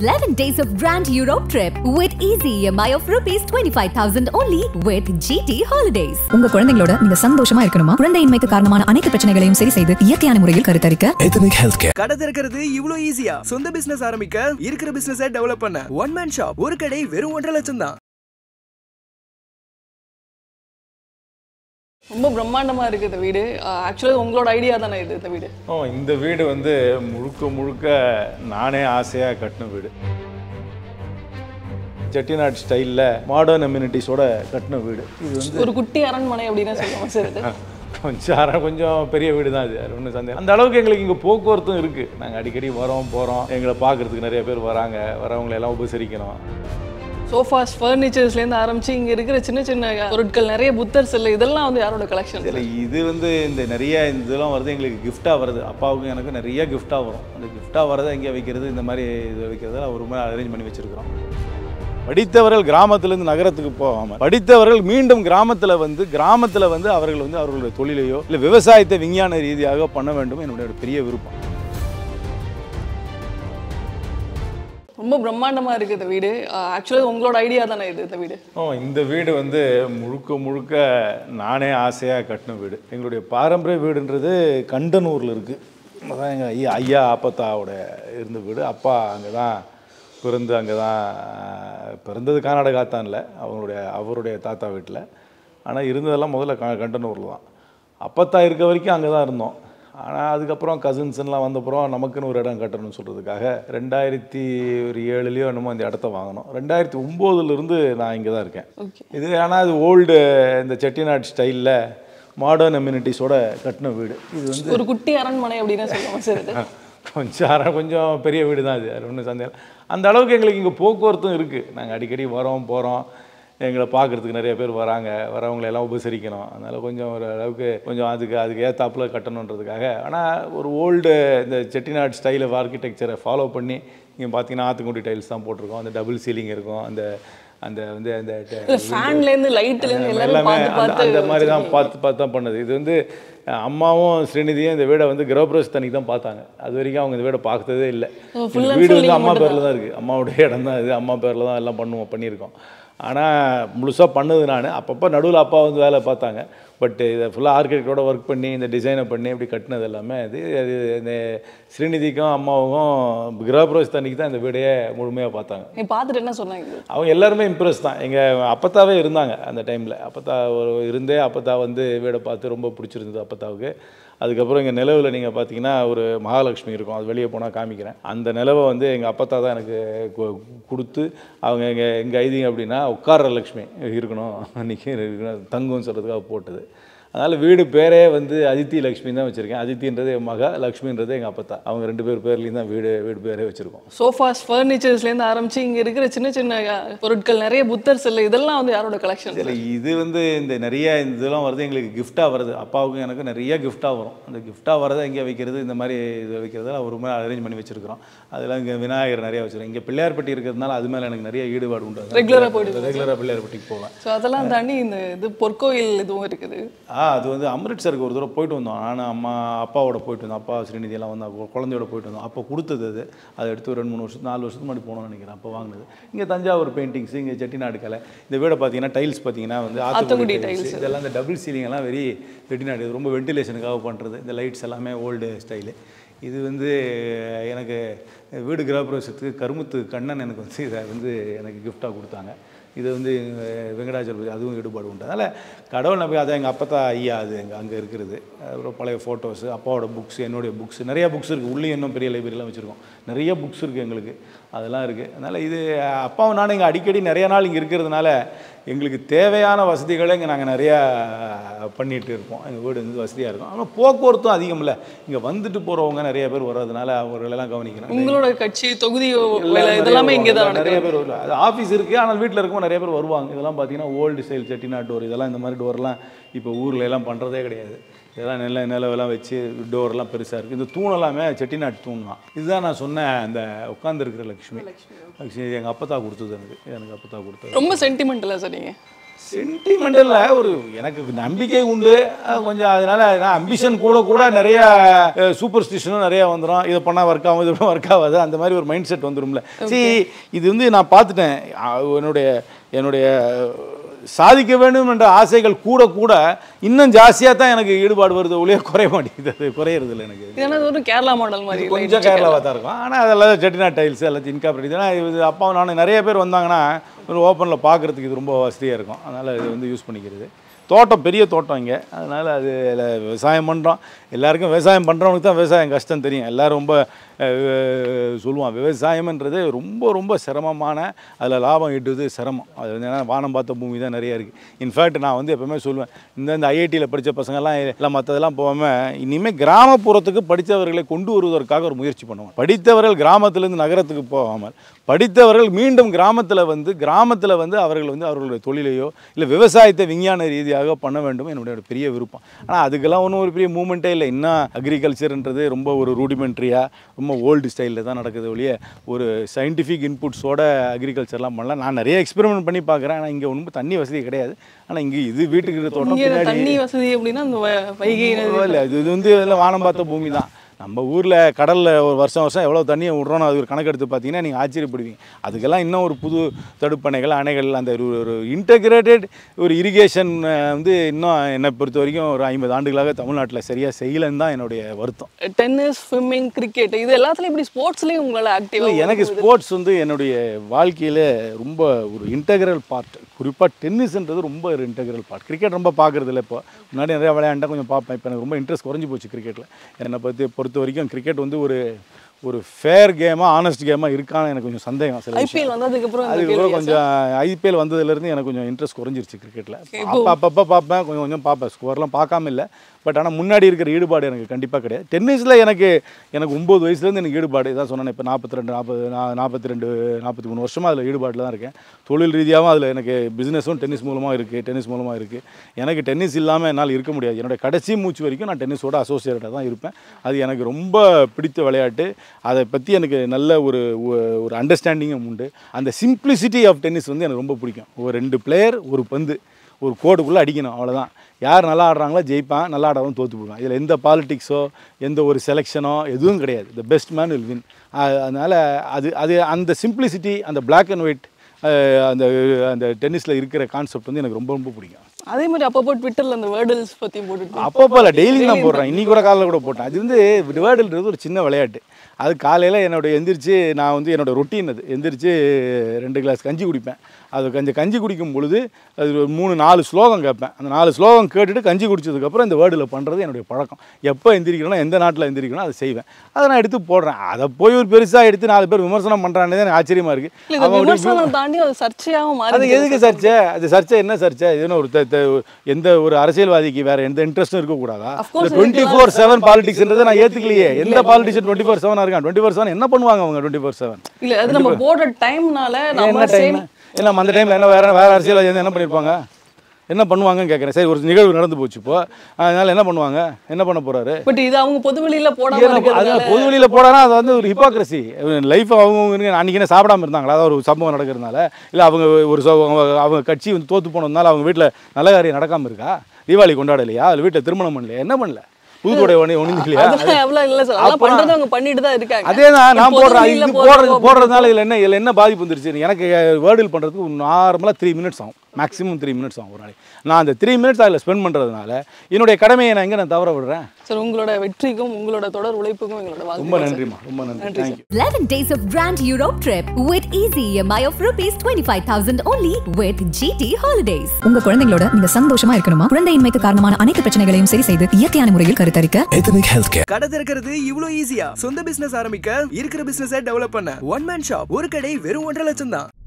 11 days of Grand Europe trip with easy EMI of rupees 25,000 only with GT Holidays. உங்க குழந்தைங்களோட நீங்க சந்தோஷமா இருக்கணுமா குழந்தையின்மைக்கு காரணமான அனைத்து பிரச்சனைகளையும் சரி செய்து இயற்கையான முறையில் கருத்தரிக்க Ethnic Healthcare. கடை திறக்கிறது இவ்ளோ ஈஸியா சொந்த பிசினஸ் ஆரம்பிக்க இருக்கிற பிசினஸை டெவலப் பண்ண ஒன் மேன் ஷாப் ஒரு கடை வெறும் ஒன்றரை லட்சம் தான் ரொம்ப பிரம்மாண்டமா இருக்கு இந்த வீடு ஆக்சுவலாக உங்களோட ஐடியா தானே இது இந்த வீடு ஓ இந்த வீடு வந்து முழுக்க முழுக்க நானே ஆசையாக கட்டின வீடு செட்டிநாடு ஸ்டைலில் மாடர்ன் அம்யூனிட்டிஸோட கட்டின வீடு இது வந்து ஒரு குட்டி அரண்மனை அப்படின்னு சொல்லுவாங்க சார் இது கொஞ்சம் அரை கொஞ்சம் பெரிய வீடு தான் இது அது ஒன்றும் சந்தேகம் அந்த அளவுக்கு எங்களுக்கு இங்கே போக்குவரத்தும் இருக்குது நாங்கள் அடிக்கடி வரோம் போகிறோம் எங்களை பார்க்குறதுக்கு நிறைய பேர் வராங்க வரவங்களை எல்லாம் உபசரிக்கணும் சோஃபாஸ் ஃபர்னிச்சர்ஸ்லேருந்து ஆரம்பிச்சு இங்க இருக்கிற சின்ன சின்ன பொருட்கள் நிறைய புத்தர் சிலை இதெல்லாம் வந்து யாரோட கலெக்ஷன் இதில் இது வந்து இந்த நிறைய இந்த இதெல்லாம் வருது எங்களுக்கு கிஃப்டாக வருது அப்பாவுக்கும் எனக்கு நிறைய கிஃப்டாக வரும் அந்த கிஃப்டாக வரதை எங்கே வைக்கிறது இந்த மாதிரி இது வைக்கிறதெல்லாம் ஒரு மாதிரி அரேஞ்ச் பண்ணி வச்சுருக்கிறோம் படித்தவர்கள் கிராமத்திலேருந்து நகரத்துக்கு போகாமல் படித்தவர்கள் மீண்டும் கிராமத்தில் வந்து கிராமத்தில் வந்து அவர்கள் வந்து அவர்களுடைய தொழிலையோ இல்லை விவசாயத்தை விஞ்ஞான ரீதியாக பண்ண வேண்டும் என்னுடைய ஒரு பெரிய விருப்பம் ரொம்ப பிரம்மாண்டமா இருக்கு இந்த வீடு ஆக்சுவலாக உங்களோட ஐடியா தானே இது இந்த வீடு ஓ இந்த வீடு வந்து முழுக்க முழுக்க நானே ஆசையாக கட்டின வீடு எங்களுடைய பாரம்பரிய வீடுன்றது கண்டனூரில் இருக்குது அதான் எங்கள் ஐயா ஐயா ஆப்பத்தாவோட இருந்த வீடு அப்பா அங்கே தான் பிறந்து அங்கே தான் பிறந்தது கர்நாடகா தான் இல்லை அவங்களுடைய அவருடைய தாத்தா வீட்டில் ஆனால் இருந்ததெல்லாம் முதல்ல க கண்டனூரில் தான் அப்பத்தா இருக்க வரைக்கும் அங்கே தான் இருந்தோம் ஆனால் அதுக்கப்புறம் கசின்ஸ்லாம் வந்தப்புறம் நமக்குன்னு ஒரு இடம் கட்டணும்னு சொல்கிறதுக்காக ரெண்டாயிரத்தி ஒரு ஏழுலேயோ என்னமோ அந்த இடத்த வாங்கினோம் ரெண்டாயிரத்தி ஒம்போதுலேருந்து நான் இங்கே தான் இருக்கேன் ஓகே இது ஆனால் அது ஓல்டு இந்த செட்டிநாடு ஸ்டைலில் மாடர்ன் அம்யூனிட்டிஸோட கட்டின வீடு இது வந்து ஒரு குட்டி அரண்மனை அப்படின்னு சொல்லுவாங்க சார் இது கொஞ்சம் அரை கொஞ்சம் பெரிய வீடு தான் இது அது ஒன்றும் சந்தேகம் அந்த அளவுக்கு எங்களுக்கு இங்கே போக்குவரத்தும் இருக்குது நாங்கள் அடிக்கடி வரோம் போகிறோம் எங்களை பார்க்குறதுக்கு நிறைய பேர் வராங்க வரவங்களை எல்லாம் உபசரிக்கணும் அதனால் கொஞ்சம் ஒரு அளவுக்கு கொஞ்சம் அதுக்கு அதுக்கு ஏத்தாப்புல கட்டணுன்றதுக்காக ஆனால் ஒரு ஓல்டு இந்த செட்டிநாடு ஸ்டைல் ஆஃப் ஆர்கிடெக்சரை ஃபாலோ பண்ணி இங்கே பார்த்தீங்கன்னா ஆத்துக்குடி டைல்ஸ் தான் போட்டிருக்கோம் அந்த டபுள் சீலிங் இருக்கும் அந்த அந்த வந்து அந்த ஃபேன்லேருந்து லைட்லேருந்து எல்லாரும் எல்லாமே பார்த்து அந்த- பார்த்து அந்த மாதிரி தான் பார்த்து பார்த்து தான் பண்ணது இது வந்து அஹ், அம்மாவும் ஸ்ரீநிதியும் இந்த வீடை வந்து கிரகப்பிரவேச தண்ணிக்கு தான் பார்த்தாங்க அது வரைக்கும் அவங்க இந்த வீடை பார்த்ததே இல்லை ஓ, full இந்த and வீடு full வந்து நீங்க அம்மா மட்டும் பேரில் தான் இருக்குது அம்மாவுடைய இடம் தான் இது அம்மா பேரில் தான் எல்லாம் பண்ணுவோம் பண்ணியிருக்கோம் ஆனால் முழுசாக பண்ணது நான் அப்பப்போ நடுவில் அப்பா வந்து வேலை பார்த்தாங்க பட் இதை ஃபுல்லாக ஆர்கிடெக்டோட ஒர்க் பண்ணி இந்த டிசைனை பண்ணி இப்படி கட்டினது எல்லாமே அது அது இந்த ஸ்ரீநிதிக்கும் அம்மாவுக்கும் கிரகப்பிரவேச தண்ணிக்கு தான் இந்த வீடையே முழுமையாக பார்த்தாங்க நீ பார்த்துட்டு என்ன சொன்னாங்க அவங்க எல்லாருமே இம்ப்ரெஸ் தான் எங்கள் அப்பத்தாவே இருந்தாங்க அந்த டைமில் அப்பத்தா ஒரு இருந்தே அப்பத்தா வந்து வீடை பார்த்து ரொம்ப பிடிச்சிருந்தது அப்பத்தாவுக்கு அதுக்கப்புறம் எங்கள் நிலவில் நீங்கள் பார்த்தீங்கன்னா ஒரு மகாலட்சுமி இருக்கும் அது வெளியே போனால் காமிக்கிறேன் அந்த நிலவை வந்து எங்கள் அப்பத்தா தான் எனக்கு கு- கொடுத்து அவங்க எங்கள் எங்கள் ஐதீங்க அப்படின்னா உட்கார்ற லக்ஷ்மி இருக்கணும் அன்றைக்கி இருக்கணும் தங்கும்னு சொல்கிறதுக்காக போட்டது அதனால் வீடு பேரே வந்து அதித்தி லக்ஷ்மி தான் வச்சுருக்கேன் அதித்தின்றது என் மகா லக்ஷ்மின்றது எங்கள் அப்பத்தா அவங்க ரெண்டு பேர் பேர்லேயும் தான் வீடு வீடு பேரே வச்சுருக்கோம் சோஃபாஸ் ஃபர்னிச்சர்ஸ்லேருந்து ஆரம்பிச்சு இங்க இருக்கிற சின்ன சின்ன அஹ், பொருட்கள் நிறைய புத்தர் சிலை இதெல்லாம் வந்து யாரோட கலெக்ஷன் இதில் இது வந்து இந்த நிறைய இந்த இதெல்லாம் வருது எங்களுக்கு கிஃப்டாக வருது அப்பாவுக்கும் எனக்கு நிறைய கிஃப்டாக வரும் அந்த கிஃப்டாக வரதை எங்கே வைக்கிறது இந்த மாதிரி இது வைக்கிறதெல்லாம் ஒரு மாதிரி அரேஞ்ச் பண்ணி வச்சுருக்கிறோம் அதெல்லாம் இங்கே விநாயகர் நிறைய வச்சுருக்கோம் இங்கே பிள்ளையார்பட்டி இருக்கிறதுனால அது மேலே எனக்கு நிறைய ஈடுபாடு உண்டு Regular ஆ போயிடுவீங்க? ரெகுலராக பிள்ளையார்பட்டிக்கு போவேன் ஸோ அதெல்லாம் தாண்டி இந்த இது பொற்கோயில் இதுவும் இருக்குது ஆ அது வந்து அம்ரிட்சருக்கு ஒரு தடவை போயிட்டு வந்தோம் நானும் அம்மா அப்பாவோட போயிட்டு வந்தோம் அப்பா ஸ்ரீநிதி எல்லாம் வந்து அப்போ குழந்தையோட போயிட்டு வந்தோம் அப்போ கொடுத்தது அது அதை எடுத்து ஒரு ரெண்டு மூணு வருஷம் நாலு வருஷத்துக்கு முன்னாடி போனோம்னு நினைக்கிறேன் அப்போ வாங்கினது இங்கே தஞ்சாவூர் பெயிண்டிங்ஸ் இங்கே செட்டிநாடு கலை இந்த வீடை பார்த்தீங்கன்னா டைல்ஸ் பார்த்தீங்கன்னா வந்து ஆத்தங்குடி ஆத்தங்குடி tiles. டைல்ஸ் இதெல்லாம் இந்த டபுள் சீலிங் எல்லாம் வெரி செட்டிநாடு இது ரொம்ப வென்டிலேஷனுக்காக பண்ணுறது இந்த லைட்ஸ் எல்லாமே ஓல்டு ஸ்டைலு இது வந்து எனக்கு வீடு கிரகப்பிரவேசத்துக்கு கருமுத்து கண்ணன் எனக்கு வந்து இதை வந்து எனக்கு கிஃப்டாக கொடுத்தாங்க இது வந்து அஹ், வெங்கடாச்சலபதி அதுவும் ஈடுபாடு உண்டு அதனால் கடவுள் நம்பி அதை எங்கள் அப்பத்தா ஐயா அது எங்கள் அங்கே இருக்கிறது அப்புறம் பழைய ஃபோட்டோஸு அப்பாவோட புக்ஸ் என்னுடைய புக்ஸ் நிறைய புக்ஸ் இருக்குது உள்ளே இன்னும் பெரிய லைப்ரரிலாம் வச்சுருக்கோம் நிறைய புக்ஸ் இருக்குது எங்களுக்கு அதெல்லாம் இருக்குது அதனால் இது அப்பாவும் நானும் இங்கே அடிக்கடி நிறைய நாள் இங்கே இருக்கிறதுனால எங்களுக்கு தேவையான வசதிகளை இங்கே நாங்கள் நிறையா பண்ணிகிட்டு இருப்போம் எங்கள் வீடு வந்து வசதியாக இருக்கும் ஆனால் போக்குவரத்தும் அதிகம் இல்லை இங்கே வந்துட்டு போகிறவங்க நிறைய பேர் வர்றதுனால அவர்களெல்லாம் கவனிக்கிறேன் உங்களோட கட்சி தொகுதி எல்லாம் வேலை நிறைய இதெல்லாமே இங்கே தான் வருவாங்க. நிறைய நடக்குது பேர் வரல அது ஆஃபீஸ் இருக்குது ஆனால் வீட்டில் இருக்கும்போது நிறைய பேர் வருவாங்க இதெல்லாம் பார்த்தீங்கன்னா ஓல்டு ஸ்டைல் செட்டிநாட் டோர் இதெல்லாம் இந்த மாதிரி டோர்லாம் இப்போ ஊரில் எல்லாம் பண்ணுறதே கிடையாது இதெல்லாம் நில நிலவெல்லாம் வச்சு டோர்லாம் பெருசாக இருக்குது இந்த தூண் எல்லாமே செட்டிநாட்டு தூண் தான் இதுதான் நான் சொன்னேன் அந்த உட்காந்துருக்கிற லக்ஷ்மி லக்ஷ்மி எங்கள் அப்பத்தா கொடுத்தது எனக்கு எனக்கு அப்பத்தா கொடுத்தது ரொம்ப சென்டிமெண்டலா சார் நீங்க சென்டிமெண்டலில் ஒரு எனக்கு நம்பிக்கை உண்டு அஹ் கொஞ்சம் அதனால நான் அம்பிஷன் கூட கூட நிறைய சூப்பர் ஸ்டிஷனும் நிறைய வந்துடும் இதை பண்ணால் ஒர்க் ஆகும் இது ஒர்க் ஆகாது அந்த மாதிரி ஒரு மைண்ட் செட் வந்துடும்ல சரி இது வந்து நான் பார்த்துட்டேன் அஹ் என்னுடைய என்னுடைய சாதிக்க வேண்டும் என்ற ஆசைகள் கூட கூட இன்னும் ஜாஸ்தியாக தான் எனக்கு ஈடுபாடு வருது ஒளிய குறைய மாட்டேங்குது அது குறையிறது இல்லை எனக்கு ஏன்னா இது ஒரு கேரளா மாடல் மாதிரி இது கொஞ்சம் கேரளாவாக தான் இருக்கும் ஆனால் அதெல்லாம் செட்டினா டைல்ஸ் எல்லாத்தையும் இன்காப்ரேட் ஏன்னா இது அப்பாவும் நானும் நிறைய பேர் வந்தாங்கன்னா ஒரு ஓப்பனில் பார்க்குறதுக்கு இது ரொம்ப வசதியாக இருக்கும் அதனால் இது வந்து யூஸ் பண்ணிக்கிறது தோட்டம் பெரிய தோட்டம் இங்கே அதனால் அதில் விவசாயம் பண்ணுறோம் எல்லாருக்கும் விவசாயம் பண்ணுறவனுக்கு தான் விவசாயம் கஷ்டம் தெரியும் எல்லோரும் ரொம்ப அஹ், சொல்லுவான் விவசாயம்ன்றது ரொம்ப ரொம்ப சிரமமான அதில் லாபம் ஈட்டுவது சிரமம் அது வந்து ஏன்னா வானம் பார்த்த பூமி தான் நிறையா இருக்குது இன்ஃபேக்ட் நான் வந்து எப்போவுமே சொல்லுவேன் இந்த இந்த ஐஐடியில் படித்த பசங்கள்லாம் எல்லாம் மற்றதெல்லாம் போகாமல் இனிமேல் கிராமப்புறத்துக்கு படித்தவர்களை கொண்டு வருவதற்காக ஒரு முயற்சி பண்ணுவோம் படித்தவர்கள் கிராமத்திலேருந்து நகரத்துக்கு போகாமல் படித்தவர்கள் மீண்டும் கிராமத்தில் வந்து கிராமத்தில் வந்து அவர்கள் வந்து அவர்களுடைய தொழிலையோ இல்லை விவசாயத்தை விஞ்ஞான ரீதியாக பண்ண வேண்டும் என்னுடைய ஒரு பெரிய விருப்பம் ஆனால் அதுக்கெல்லாம் ஒன்றும் ஒரு பெரிய மூமெண்ட்டே இல்லை இன்னும் அக்ரிகல்ச்சர்ன்றது ரொம்ப ஒரு ரூடிமெண்ட்ரியாக ரொம்ப ஓல்டு ஸ்டைலில் தான் நடக்குது ஒழிய ஒரு சயின்டிஃபிக் இன்புட்ஸோட அக்ரிகல்ச்சர்லாம் பண்ணலாம் நான் நிறைய எக்ஸ்பெரிமெண்ட் பண்ணி பார்க்குறேன் ஆனால் இங்கே ஒன்றும் தண்ணி வசதி கிடையாது ஆனால் இங்கே இது வீட்டுக்கு இருக்கிற தோட்டம் இங்க பின்னாடி தண்ணி வசதி அப்படின்னா அந்த வ- வைகை நதி இல்லை இது இது வந்து எல்லாம் வானம் பார்த்த பூமி தான் நம்ம ஊரில் கடலில் ஒரு வருஷம் வருஷம் எவ்வளோ தண்ணியை விட்றோன்னு அது ஒரு கணக்கெடுத்து பார்த்தீங்கன்னா நீங்கள் ஆச்சரியப்படுவீங்க அதுக்கெல்லாம் இன்னும் ஒரு புது தடுப்பணைகள் அணைகள் அந்த ஒரு ஒரு இன்டகிரேட்டட் ஒரு இரிகேஷன் வந்து இன்னும் என்னை பொறுத்த வரைக்கும் ஒரு ஐம்பது ஆண்டுகளாக தமிழ்நாட்டில் சரியாக செய்யலைன்னு தான் என்னுடைய வருத்தம் டென்னிஸ் ஸ்விம்மிங் கிரிக்கெட் இது எல்லாத்துலயும் இப்படி ஸ்போர்ட்ஸ்லயும் உங்களால இல்லை ஆக்டிவா எனக்கு ஸ்போர்ட்ஸ் வந்து என்னுடைய வாழ்க்கையில் ரொம்ப ஒரு இன்டகிரல் பார்ட் குறிப்பாக டென்னிஸ்ன்றது ரொம்ப ஒரு இன்டகிரல் பார்ட் கிரிக்கெட் ரொம்ப பார்க்குறது இல்லை இப்போ முன்னாடி நிறையா விளையாண்டா கொஞ்சம் பார்ப்பேன் இப்போ எனக்கு ரொம்ப இன்ட்ரெஸ்ட் குறைஞ்சி போச்சு கிரிக்கெட்டில் என்னை பற்றி பொறுத்த வரைக்கும் கிரிக்கெட் வந்து ஒரு ஒரு ஃபேர் கேமாக ஆனஸ்ட் கேமாக இருக்கான்னு எனக்கு கொஞ்சம் சந்தேகம் சில விஷயம். ஐபிஎல் வந்ததுக்கு அப்புறம் இந்த அதுக்கப்புறம் கேள்வியா கொஞ்சம் ஐபிஎல் வந்ததுலேருந்து எனக்கு கொஞ்சம் இன்ட்ரெஸ்ட் குறைஞ்சிருச்சு கிரிக்கெட்டில் அப்போ அப்பப்போ பார்ப்பேன் கொஞ்சம் கொஞ்சம் பார்ப்பேன் ஸ்கோர்லாம் பார்க்காம இல்லை பட் ஆனால் முன்னாடி இருக்கிற ஈடுபாடு எனக்கு கண்டிப்பாக கிடையாது டென்னிஸில் எனக்கு எனக்கு ஒம்பது வயசுலேருந்து எனக்கு ஈடுபாடு இதான் சொன்னேன் இப்போ நாற்பத்தி ரெண்டு நாற்பது நாற்பத்தி ரெண்டு நாற்பத்தி மூணு வருஷமாக அதில் ஈடுபாட்டில் தான் இருக்கேன் தொழில் ரீதியாகவும் அதில் எனக்கு பிஸ்னஸும் டென்னிஸ் மூலமாக இருக்குது டென்னிஸ் மூலமாக இருக்குது எனக்கு டென்னிஸ் இல்லாமல் என்னால் இருக்க முடியாது என்னோட கடைசி மூச்சு வரைக்கும் நான் டென்னிஸோட அசோசியேட்டடாக தான் இருப்பேன் அது எனக்கு ரொம்ப பிடித்த விளையாட்டு அதை பற்றி எனக்கு நல்ல ஒரு ஒ- ஒரு அண்டர்ஸ்டாண்டிங்கும் உண்டு அந்த சிம்பிளிசிட்டி ஆஃப் டென்னிஸ் வந்து எனக்கு ரொம்ப பிடிக்கும் ஒரு ரெண்டு பிளேயர் ஒரு பந்து ஒரு கோடுக்குள்ளே அடிக்கணும் அவ்வளோதான் யார் நல்லா ஆடுறாங்களோ ஜெயிப்பான் நல்லா ஆடாதவன் தோற்று போடுவான் இதில் எந்த பாலிடிக்ஸோ எந்த ஒரு செலெக்ஷனோ எதுவும் கிடையாது the best man will win அதனால் அது அது அந்த சிம்பிளிசிட்டி அந்த பிளாக் அண்ட் ஒயிட் அந்த அந்த டென்னிஸில் இருக்கிற கான்செப்ட் வந்து எனக்கு ரொம்ப ரொம்ப பிடிக்கும் அதே மாதிரி அப்பப்போ ட்விட்டர்ல அந்த வேர்டல்ஸ் பத்தியும் போட்டுட்டு அப்பப்போ இல்லை டெய்லி நான் போடுறேன் இன்னைக்கு கூட காலையில் கூட போட்டேன் அது வந்து டிவைடல்ன்றது ஒரு சின்ன விளையாட்டு அது காலையில் என்னோட எந்திரிச்சு நான் வந்து என்னோட ரொட்டீன் அது எந்திரிச்சு ரெண்டு கிளாஸ் கஞ்சி குடிப்பேன் அது கொஞ்சம் கஞ்சி குடிக்கும் பொழுது அது ஒரு மூணு நாலு ஸ்லோகம் கேட்பேன் அந்த நாலு ஸ்லோகம் கேட்டுட்டு கஞ்சி குடிச்சதுக்கப்புறம் இந்த வேர்டில் பண்ணுறது என்னுடைய பழக்கம் எப்போ எந்திரிக்கணும் எந்த நாட்டில் எந்திரிக்கணும் அதை செய்வேன் அதை நான் எடுத்து போடுறேன் அதை போய் ஒரு பெருசாக எடுத்து நாலு பேர் விமர்சனம் பண்ணுறானே எனக்கு ஆச்சரியமாக இல்ல இருக்குது இந்த அவன் விமர்சனம் தாண்டி அது சர்ச்சையாகவும் அது மாறி எதுக்கு சர்ச்சை அது சர்ச்சை என்ன சர்ச்சை இதுன்னு ஒரு த- த- எந்த ஒரு அரசியல்வாதிக்கு வேற எந்த இன்ட்ரெஸ்டும் இருக்கக்கூடாதா Of course, twenty four seven பாலிடிக்ஸ்ன்றதை நான் ஏத்துக்கலையே எந்த பாலிடிஷன் டுவெண்ட்டி ஃபோர் செவன் இருக்கான் டுவெண்ட்டி ஃபோர் செவன் என்ன பண்ணுவாங்க அவங்க டுவெண்ட்டி ஃபோர் செவன் இல்ல அது நம்ம போடுற டைம்னால நம்ம என்ன டைம் சேம் என்ன அந்த டைம்ல என்ன வேற வேற அரசியல்வாதி வந்து என்ன பண்ணியிருப்பாங்க என்ன பண்ணுவாங்கன்னு கேட்குறேன் சரி ஒரு நிகழ்வு நடந்து போச்சு இப்போ அதனால என்ன பண்ணுவாங்க என்ன பண்ண போறாரு பட் இது அவங்க பொது வெளியில போடாம ஏன்னா, அது இருக்கிறதுனால பொது வெளியில போடானா அது வந்து ஒரு ஹிப்பாக்ரஸி லைஃப் அவங்க அன்றைக்கி என்ன சாப்பிடாம இருந்தாங்களா அதாவது ஒரு சம்பவம் நடக்கிறதுனால இல்லை அவங்க ஒரு ச- அவங்க- அவங்க கட்சி வந்து தோத்து போனதுனால அவங்க வீட்டில் நல்ல காரியம் நடக்காமல் இருக்கா தீபாவளி கொண்டாடலையா அது வீட்டில் திருமணம் பண்ணலையா என்ன பண்ணல புதுக்கோடை ஒன்று ஒணிஞ்சு இல்லையா அதெல்லாம் எவ்வளவு இல்ல சார் அதெல்லாம் அப்புறம் பண்றது அவங்க பண்ணிட்டு தான் இருக்காங்க அதே தான் நான் பொது போடுறேன் வெளியில இது போடுறப்போ போடுறது போடுறதுனால இதில் என்ன இதில் என்ன பாதிப்பு வந்துருச்சு எனக்கு வேர்டில் பண்ணுறதுக்கு நார்மலாக த்ரீ மினிட்ஸ் ஆகும் மேக்ஸிமம் த்ரீ மினிட்ஸ் ஆகும் ஒரு நாளைக்கு நான் அந்த த்ரீ மினிட்ஸ் அதில் ஸ்பெண்ட் பண்ணுறதுனால என்னுடைய கடமையை நான் எங்கே நான் தவற விடுறேன் சார் உங்களோட வெற்றிக்கும் உங்களோட தொடர் உழைப்புக்கும் எங்களோட ரொம்ப வாழ்த்துக்கள் சார். நன்றிம்மா ரொம்ப நன்றி நன்றி thank you 11 days of Grand Europe trip with easy EMI of rupees 25,000 only with GT Holidays. உங்க குழந்தைங்களோட நீங்க சந்தோஷமா இருக்கணுமா குழந்தையின்மைக்கு காரணமான அனைத்து பிரச்சனைகளையும் சரி செய்து இயற்கையான முறையில் கருத்தரிக்க Ethnic Healthcare. கடை திறக்கிறது இவ்வளோ ஈஸியா சொந்த பிசினஸ் ஆரம்பிக்க இருக்கிற பிசினஸை டெவலப் பண்ண ஒன் மேன் ஷாப் ஒரு கடை வெறும் ஒன்றரை லட்சம் தான்